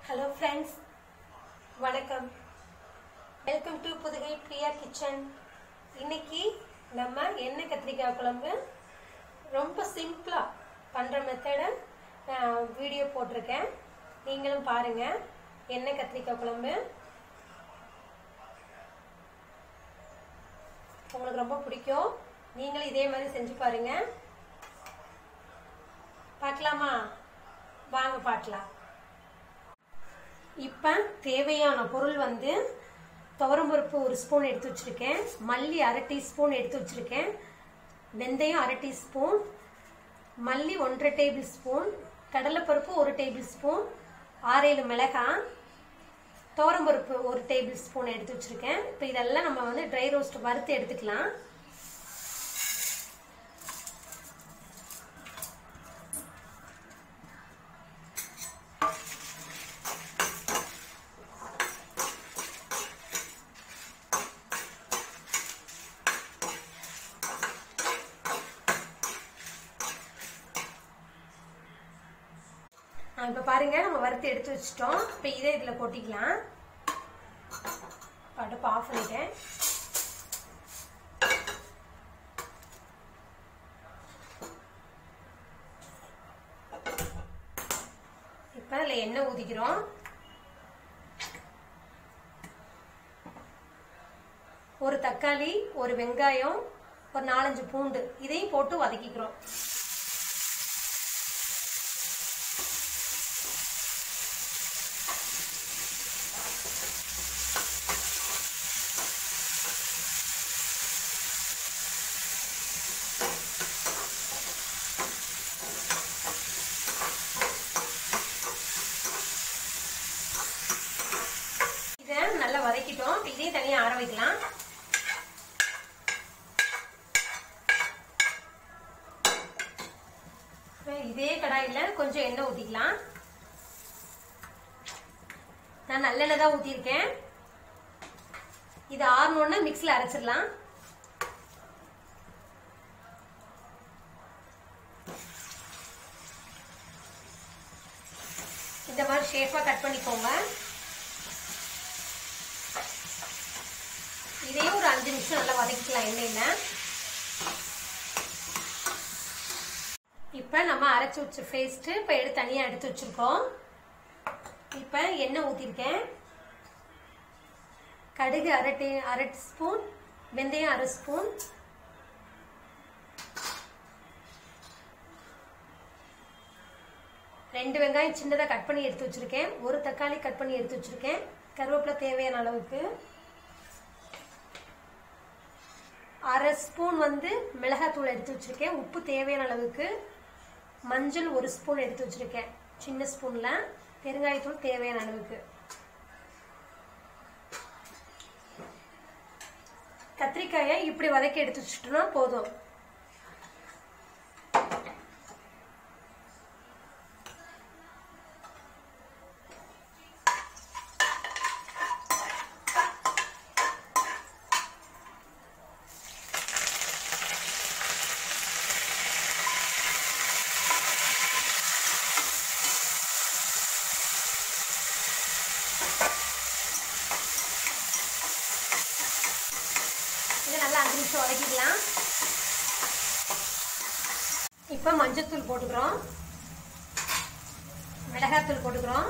hello friends வணக்கம் welcome to Pudugai Priya kitchen இன்னைக்கு நம்ம எண்ணெய் கத்திரிக்காய் குழம்பு ரொம்ப சிம்பிளாக பண்ணுற மெத்தடை வீடியோ போட்டிருக்கேன் நீங்களும் பாருங்கள் எண்ணெய் கத்திரிக்காய் குழம்பு உங்களுக்கு ரொம்ப பிடிக்கும் நீங்களும் இதே மாதிரி செஞ்சு பாருங்க பார்க்கலாமா வாங்க பார்க்கலாம் இப்போ தேவையான பொருள் வந்து துவரம்பருப்பு ஒரு ஸ்பூன் எடுத்து வச்சுருக்கேன் மல்லி அரை டீஸ்பூன் எடுத்து வச்சுருக்கேன் வெந்தயம் அரை டீஸ்பூன் மல்லி ஒன்றரை டேபிள் ஸ்பூன் கடலைப்பருப்பு ஒரு டேபிள் ஸ்பூன் ஆறேழு மிளகாய் துவரம்பருப்பு ஒரு டேபிள் ஸ்பூன் எடுத்து வச்சுருக்கேன் இப்போ இதெல்லாம் நம்ம வந்து ட்ரை ரோஸ்ட் வறுத்து எடுத்துக்கலாம் இப்போ பாருங்க நம்ம வறுத்து எடுத்து வச்சிட்டோம் இப்போ இதே இதில் கொட்டிக்கலாம் அடுப்பு ஆஃப் பண்ணிட்டேன் இப்போ அதில் எண்ணெய் ஊதிக்கிறோம் ஒரு தக்காளி ஒரு வெங்காயம் ஒரு நாலஞ்சு பூண்டு இதையும் போட்டு வதக்கிக்கிறோம் இதை நல்லா வதக்கிட்டோம் இதையும் தனியாக ஆற வைக்கலாம் இதே கடாயில் கொஞ்சம் எண்ணெய் ஊற்றிக்கலாம் நான் நல்லெண்ணெய் தான் ஊற்றிருக்கேன் இது ஆறணுன்னா மிக்ஸில் அரைச்சிடலாம் இந்த மாதிரி ஷேப்பாக கட் பண்ணிக்கோங்க இதே ஒரு அஞ்சு நிமிஷம் நல்லா வதக்கிக்கலாம் எண்ணெயில இப்போ நம்ம அரைச்சி வச்ச பேஸ்ட்டு இப்போ எடுத்து தனியாக எடுத்து வச்சிருக்கோம் இப்போ எண்ணெய் ஊற்றிருக்கேன் கடுகு அரை டீ அரை ஸ்பூன் வெந்தயம் அரை ஸ்பூன் ரெண்டு வெங்காயம் சின்னதாக கட் பண்ணி எடுத்து வச்சிருக்கேன் ஒரு தக்காளி கட் பண்ணி எடுத்து வச்சிருக்கேன் கருவேப்பிலை தேவையான அளவுக்கு அரை ஸ்பூன் வந்து மிளகாத்தூள் எடுத்து வச்சிருக்கேன் உப்பு தேவையான அளவுக்கு மஞ்சள் ஒரு ஸ்பூன் எடுத்து வச்சிருக்கேன் சின்ன ஸ்பூன்ல பெருங்காயத்தூள் தேவையான அளவுக்கு கத்திரிக்காயை இப்படி வதக்கி எடுத்து வச்சுட்டோம்னா போதும் இதை நல்லா அஞ்சு நிமிஷம் வதக்கிக்கலாம் இப்போ மஞ்சத்தூள் போட்டுக்கிறோம் மிளகாத்தூள் போட்டுக்கிறோம்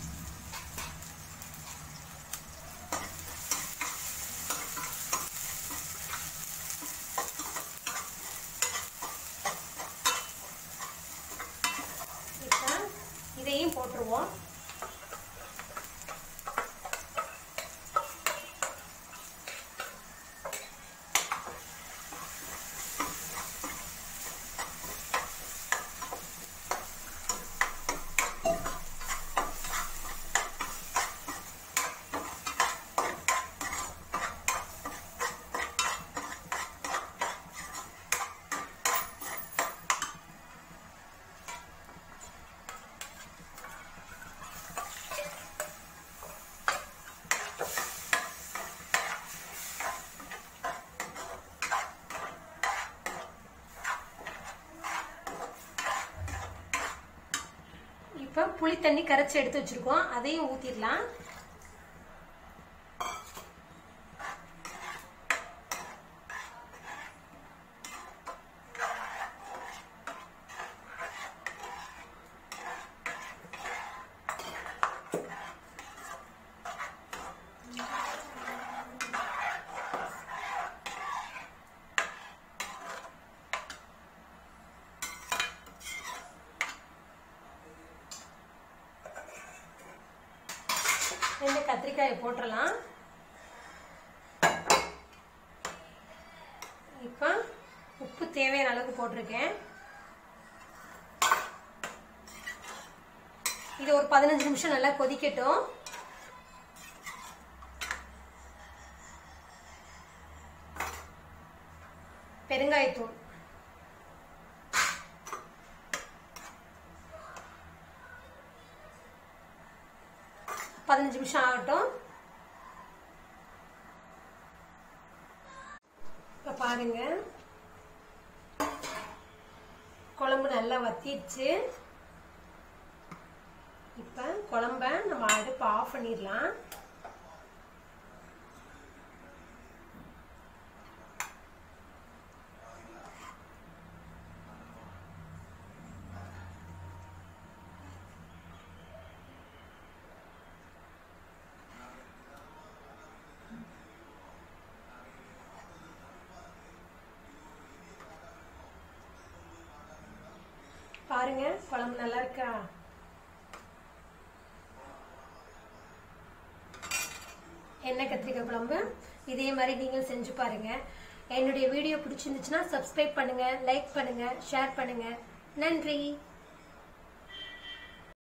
இப்போ இதையும் போட்டுருவோம் இப்போ புளி தண்ணி கரைச்சி எடுத்து வச்சிருக்கோம் அதையும் ஊற்றிடலாம் ரெண்டு கத்திரிக்காயை போட்டுடலாம் இப்போ உப்பு தேவையான அளவுக்கு போட்டிருக்கேன் இது ஒரு பதினஞ்சு நிமிஷம் நல்லா கொதிக்கட்டும் பெருங்காயத்தூள் பதினஞ்சு நிமிஷம் ஆகட்டும் இப்போ பாருங்க குழம்பு நல்லா வத்திடுச்சு இப்போ குழம்ப நம்ம அடுப்பு ஆஃப் பண்ணிடலாம் பாருங்க குழம்பு நல்லா இருக்கா எண்ணெய் கத்திரிக்காய் குழம்பு இதே மாதிரி நீங்கள் செஞ்சு பாருங்க என்னுடைய வீடியோ பிடிச்சிருந்துச்சுன்னா சப்ஸ்கிரைப் பண்ணுங்க லைக் பண்ணுங்க ஷேர் பண்ணுங்க நன்றி